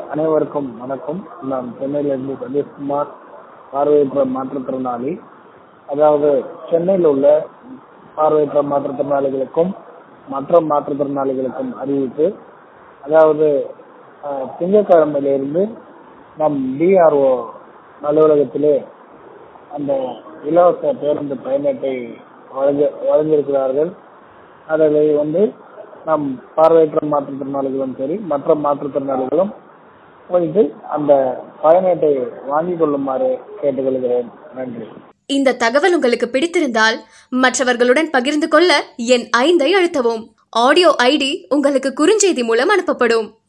அனைவருக்கும் வணக்கம் நான் சென்னையிலிருந்து சதீஷ்குமார் பார்வையற்ற மாற்றுத்திறனாளி அதாவது சென்னையில் உள்ள பார்வையற்ற மாற்றுத்திறனாளிகளுக்கும் மற்ற மாற்றுத்திறனாளிகளுக்கும் அறிவிப்பு அதாவது அஹ், திங்கட்கிழமையிலிருந்து நம் டிஆர்ஓ அலுவலகத்திலே அந்த இலவச பேருந்து பயணத்தை வழங்க வழங்கியிருக்கிறார்கள் அதில் வந்து நம் பார்வையற்ற மாற்றுத்திறனாளிகளும் சரி மற்ற மாற்றுத்திறனாளிகளும் போயிட்டு அந்த பயணத்தை வாங்கிக் கொள்ளுமாறு கேட்டுக்கொள்கிறேன் நன்றி இந்த தகவல் உங்களுக்கு பிடித்திருந்தால் மற்றவர்களுடன் பகிர்ந்து கொள்ள என் ஐந்தை அழுத்தவும் ஆடியோ ஐடி உங்களுக்கு குறுஞ்செய்தி மூலம் அனுப்பப்படும்